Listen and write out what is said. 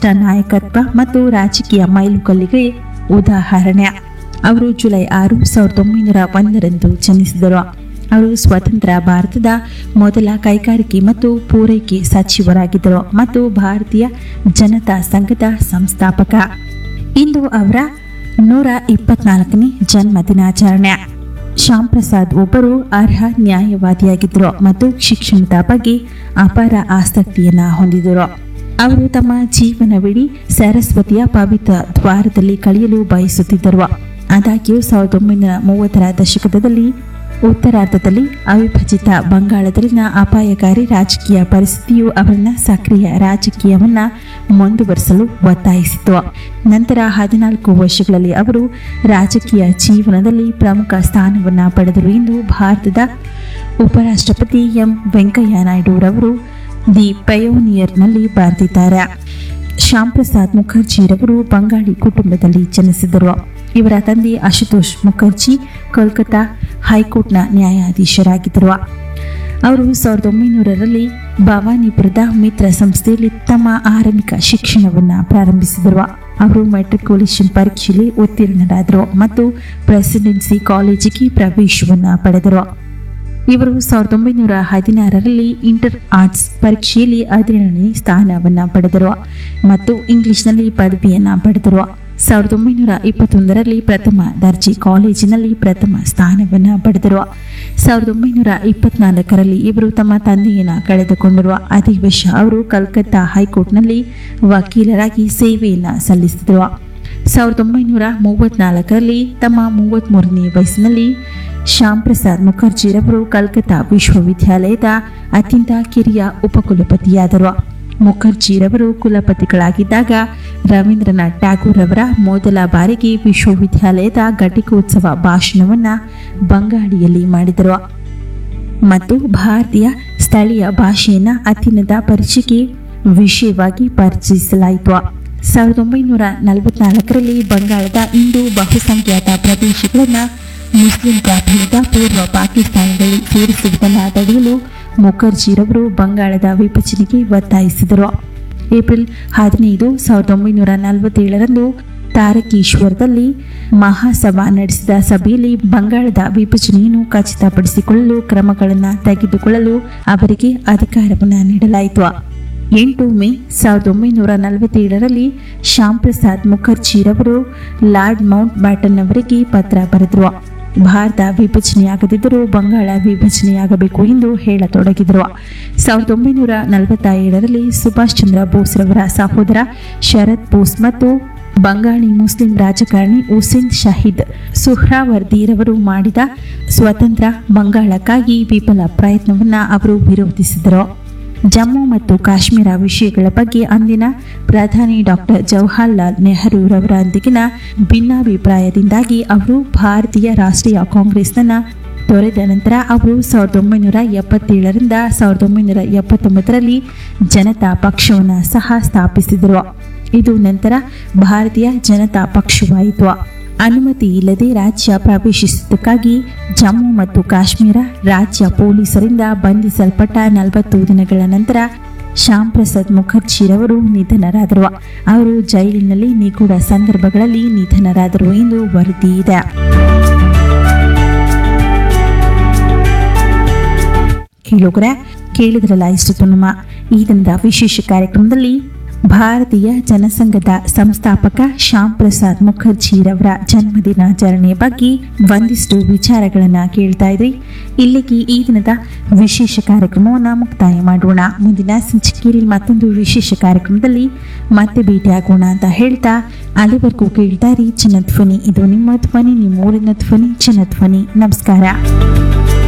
ಶ್ರೇಷ್ಠ ನಾಯಕತ್ವ ಮತ್ತು ರಾಜಕೀಯ ಮೈಲುಗಲ್ಲಿಗೆ ಉದಾಹರಣೆ ಅವರು ಜುಲೈ ಆರು ಸಾವಿರದ ಒಂಬೈನೂರ ಒಂದರಂದು ಜನಿಸಿದರು ಅವರು ಸ್ವತಂತ್ರ ಭಾರತದ ಮೊದಲ ಕೈಗಾರಿಕೆ ಮತ್ತು ಪೂರೈಕೆ ಸಚಿವರಾಗಿದ್ದರು ಮತ್ತು ಭಾರತೀಯ ಜನತಾ ಸಂಘದ ಸಂಸ್ಥಾಪಕ ಇಂದು ಅವರ ನೂರ ಇಪ್ಪತ್ನಾಲ್ಕನೇ ಜನ್ಮ ದಿನಾಚರಣೆ ಶ್ಯಾಮ್ ಪ್ರಸಾದ್ ಒಬ್ಬರು ಅರ್ಹ ನ್ಯಾಯವಾದಿಯಾಗಿದ್ದರು ಮತ್ತು ಶಿಕ್ಷಣದ ಬಗ್ಗೆ ಅಪಾರ ಆಸಕ್ತಿಯನ್ನ ಹೊಂದಿದರು ಅವರು ತಮ್ಮ ಜೀವನವಿಡೀ ಸರಸ್ವತಿಯ ಪವಿತ್ರ ದ್ವಾರದಲ್ಲಿ ಕಳೆಯಲು ಬಯಸುತ್ತಿದ್ದರು ಆದಾಗ್ಯೂ ಸಾವಿರದ ಒಂಬೈನೂರ ಮೂವತ್ತರ ದಶಕದಲ್ಲಿ ಉತ್ತರಾರ್ಧದಲ್ಲಿ ಅವಿಭಜಿತ ಬಂಗಾಳದಲ್ಲಿನ ಅಪಾಯಕಾರಿ ರಾಜಕೀಯ ಪರಿಸ್ಥಿತಿಯು ಅವರನ್ನ ಸಕ್ರಿಯ ರಾಜಕೀಯವನ್ನ ಮುಂದುವರಿಸಲು ಒತ್ತಾಯಿಸಿತು ನಂತರ ಹದಿನಾಲ್ಕು ವರ್ಷಗಳಲ್ಲಿ ಅವರು ರಾಜಕೀಯ ಜೀವನದಲ್ಲಿ ಪ್ರಮುಖ ಸ್ಥಾನವನ್ನ ಪಡೆದರು ಎಂದು ಭಾರತದ ಉಪರಾಷ್ಟ್ರಪತಿ ಎಂ ವೆಂಕಯ್ಯ ನಾಯ್ಡುರವರು ದಿ ಪಯೋನಿಯರ್ನಲ್ಲಿ ಬರೆದಿದ್ದಾರೆ ಶ್ಯಾಮ್ ಪ್ರಸಾದ್ ಮುಖರ್ಜಿರವರು ಬಂಗಾಳಿ ಕುಟುಂಬದಲ್ಲಿ ಜನಿಸಿದರು ಇವರ ತಂದೆ ಅಶುತೋಷ್ ಮುಖರ್ಜಿ ಕೋಲ್ಕತಾ ಹೈಕೋರ್ಟ್ನ ನ್ಯಾಯಾಧೀಶರಾಗಿದ್ದರು ಅವರು ಸಾವಿರದ ಒಂಬೈನೂರರಲ್ಲಿ ಭವಾನಿಪುರದ ಮಿತ್ರ ಸಂಸ್ಥೆಯಲ್ಲಿ ತಮ್ಮ ಆರಂಭಿಕ ಶಿಕ್ಷಣವನ್ನು ಪ್ರಾರಂಭಿಸಿದರು ಅವರು ಮೆಟ್ರಿಕ್ಯುಲೇಷನ್ ಪರೀಕ್ಷೆಯಲ್ಲಿ ಉತ್ತೀರ್ಣರಾದರು ಮತ್ತು ಪ್ರೆಸಿಡೆನ್ಸಿ ಕಾಲೇಜಿಗೆ ಪ್ರವೇಶವನ್ನು ಪಡೆದರು ಇವರು ಸಾವಿರದ ಒಂಬೈನೂರ ಹದಿನಾರರಲ್ಲಿ ಇಂಟರ್ ಆರ್ಟ್ಸ್ ಪರೀಕ್ಷೆಯಲ್ಲಿ ಹದಿನೇಳನೇ ಸ್ಥಾನವನ್ನ ಪಡೆದರು ಮತ್ತು ಇಂಗ್ಲಿಷ್ನಲ್ಲಿ ಪದವಿಯನ್ನ ಪಡೆದರು ಸಾವಿರದ ಒಂಬೈನೂರ ಇಪ್ಪತ್ತೊಂದರಲ್ಲಿ ಪ್ರಥಮ ದರ್ಜೆ ಕಾಲೇಜಿನಲ್ಲಿ ಪ್ರಥಮ ಸ್ಥಾನವನ್ನ ಪಡೆದರು ಸಾವಿರದ ಒಂಬೈನೂರ ಇಪ್ಪತ್ನಾಲ್ಕರಲ್ಲಿ ಇವರು ತಮ್ಮ ತಂದೆಯನ್ನ ಕಳೆದುಕೊಂಡರು ಅದೇ ವರ್ಷ ಅವರು ಕಲ್ಕತ್ತಾ ಹೈಕೋರ್ಟ್ನಲ್ಲಿ ವಕೀಲರಾಗಿ ಸೇವೆಯನ್ನ ಸಲ್ಲಿಸಿದರು ಸಾವಿರದ ಒಂಬೈನೂರ ಮೂವತ್ನಾಲ್ಕರಲ್ಲಿ ತಮ್ಮ ಮೂವತ್ತ್ಮೂರನೇ ವಯಸ್ಸಿನಲ್ಲಿ ಶ್ಯಾಮ್ ಪ್ರಸಾದ್ ಮುಖರ್ಜಿರವರು ಕಲ್ಕತ್ತಾ ವಿಶ್ವವಿದ್ಯಾಲಯದ ಅತ್ಯಂತ ಕಿರಿಯ ಉಪಕುಲಪತಿಯಾದರು ಮುಖರ್ಜಿರವರು ಕುಲಪತಿಗಳಾಗಿದ್ದಾಗ ರವೀಂದ್ರನಾಥ್ ಟ್ಯಾಗೂರ್ ಅವರ ಮೊದಲ ಬಾರಿಗೆ ವಿಶ್ವವಿದ್ಯಾಲಯದ ಘಟಿಕೋತ್ಸವ ಭಾಷಣವನ್ನ ಬಂಗಾಳಿಯಲ್ಲಿ ಮಾಡಿದರು ಮತ್ತು ಭಾರತೀಯ ಸ್ಥಳೀಯ ಭಾಷೆಯನ್ನ ಅತ್ಯುನ್ನತ ಪರೀಕ್ಷೆಗೆ ವಿಷಯವಾಗಿ ಪರಿಚಯಿಸಲಾಯಿತು ಸಾವಿರದ ಒಂಬೈನೂರ ನಲವತ್ನಾಲ್ಕರಲ್ಲಿ ಬಂಗಾಳದ ಇಂದು ಬಹುಸಂಖ್ಯಾತ ಪ್ರದೇಶಗಳನ್ನು ಮುಸ್ಲಿಂ ಪ್ರಾಬಲ್ಯದ ಪೂರ್ವ ಪಾಕಿಸ್ತಾನದಲ್ಲಿ ಸೇರಿಸುವುದನ್ನು ತಡೆಯಲು ಮುಖರ್ಜಿರವರು ಬಂಗಾಳದ ವಿಭಜನೆಗೆ ಒತ್ತಾಯಿಸಿದರು ಏಪ್ರಿಲ್ ಹದಿನೈದು ಸಾವಿರದ ಒಂಬೈನೂರ ನಲವತ್ತೇಳರಂದು ತಾರಕೀಶ್ವರದಲ್ಲಿ ಮಹಾಸಭಾ ನಡೆಸಿದ ಸಭೆಯಲ್ಲಿ ಬಂಗಾಳದ ವಿಭಜನೆಯನ್ನು ಖಚಿತಪಡಿಸಿಕೊಳ್ಳಲು ಕ್ರಮಗಳನ್ನು ತೆಗೆದುಕೊಳ್ಳಲು ಅವರಿಗೆ ಅಧಿಕಾರವನ್ನು ನೀಡಲಾಯಿತು ಎಂಟು ಮೇ ಸಾವಿರದ ಒಂಬೈನೂರ ನಲವತ್ತೇಳರಲ್ಲಿ ಶ್ಯಾಮ್ ಪ್ರಸಾದ್ ಮುಖರ್ಜಿರವರು ಲಾರ್ಡ್ ಮೌಂಟ್ ಬ್ಯಾಟನ್ ಅವರಿಗೆ ಪತ್ರ ಬರೆದರು ಭಾರತ ವಿಭಜನೆಯಾಗದಿದ್ದರೂ ಬಂಗಾಳ ವಿಭಜನೆಯಾಗಬೇಕು ಎಂದು ಹೇಳತೊಡಗಿದರು ಸಾವಿರದ ಒಂಬೈನೂರ ನಲವತ್ತ ಏಳರಲ್ಲಿ ಸುಭಾಷ್ ಚಂದ್ರ ಬೋಸ್ರವರ ಸಹೋದರ ಶರದ್ ಬೋಸ್ ಮತ್ತು ಬಂಗಾಳಿ ಮುಸ್ಲಿಂ ರಾಜಕಾರಣಿ ಹುಸೇನ್ ಶಹೀದ್ ಸುಹ್ರಾವರ್ದಿರವರು ಮಾಡಿದ ಸ್ವತಂತ್ರ ಬಂಗಾಳಕ್ಕಾಗಿ ವಿಫಲ ಪ್ರಯತ್ನವನ್ನು ಅವರು ವಿರೋಧಿಸಿದರು ಜಮ್ಮು ಮತ್ತು ಕಾಶ್ಮೀರ ವಿಷಯಗಳ ಬಗ್ಗೆ ಅಂದಿನ ಪ್ರಧಾನಿ ಡಾಕ್ಟರ್ ಜವಾಹರ್ಲಾಲ್ ನೆಹರೂರವರೊಂದಿಗಿನ ಭಿನ್ನಾಭಿಪ್ರಾಯದಿಂದಾಗಿ ಅವರು ಭಾರತೀಯ ರಾಷ್ಟ್ರೀಯ ಕಾಂಗ್ರೆಸ್ನ ತೊರೆದ ನಂತರ ಅವರು ಸಾವಿರದ ಒಂಬೈನೂರ ಎಪ್ಪತ್ತೇಳರಿಂದ ಸಾವಿರದ ಒಂಬೈನೂರ ಎಪ್ಪತ್ತೊಂಬತ್ತರಲ್ಲಿ ಜನತಾ ಪಕ್ಷವನ್ನು ಸಹ ಸ್ಥಾಪಿಸಿದರು ಇದು ನಂತರ ಭಾರತೀಯ ಜನತಾ ಪಕ್ಷವಾಯಿತು ಅನುಮತಿ ಇಲ್ಲದೆ ರಾಜ್ಯ ಪ್ರವೇಶಿಸಿದ್ದಕ್ಕಾಗಿ ಜಮ್ಮು ಮತ್ತು ಕಾಶ್ಮೀರ ರಾಜ್ಯ ಪೊಲೀಸರಿಂದ ಬಂಧಿಸಲ್ಪಟ್ಟ ನಲವತ್ತು ದಿನಗಳ ನಂತರ ಶ್ಯಾಮ್ ಪ್ರಸಾದ್ ಮುಖರ್ಜಿರವರು ನಿಧನರಾದರು ಅವರು ಜೈಲಿನಲ್ಲಿ ನಿಗೂಢ ಸಂದರ್ಭಗಳಲ್ಲಿ ನಿಧನರಾದರು ಎಂದು ವರದಿ ಇದೆ ಕೇಳುಗರ ಕೇಳಿದ್ರಲ್ಲ ಇಷ್ಟು ನಮ್ಮ ಈ ದಿನದ ವಿಶೇಷ ಕಾರ್ಯಕ್ರಮದಲ್ಲಿ ಭಾರತೀಯ ಜನಸಂಘದ ಸಂಸ್ಥಾಪಕ ಶ್ಯಾಮ್ ಪ್ರಸಾದ್ ಮುಖರ್ಜಿರವರ ಜನ್ಮದಿನಾಚರಣೆಯ ಬಗ್ಗೆ ಒಂದಿಷ್ಟು ವಿಚಾರಗಳನ್ನ ಕೇಳ್ತಾ ಇದ್ರಿ ಇಲ್ಲಿಗೆ ಈ ದಿನದ ವಿಶೇಷ ಕಾರ್ಯಕ್ರಮವನ್ನು ಮುಕ್ತಾಯ ಮಾಡೋಣ ಮುಂದಿನ ಸಂಚಿಕೆಯಲ್ಲಿ ಮತ್ತೊಂದು ವಿಶೇಷ ಕಾರ್ಯಕ್ರಮದಲ್ಲಿ ಮತ್ತೆ ಭೇಟಿಯಾಗೋಣ ಅಂತ ಹೇಳ್ತಾ ಅಲ್ಲಿವರೆಗೂ ಕೇಳ್ತಾ ಇರಿ ಜನಧ್ವನಿ ಇದು ನಿಮ್ಮ ಧ್ವನಿ ನಿಮ್ಮ ಊರಿನ ಧ್ವನಿ ಜನಧ್ವನಿ ನಮಸ್ಕಾರ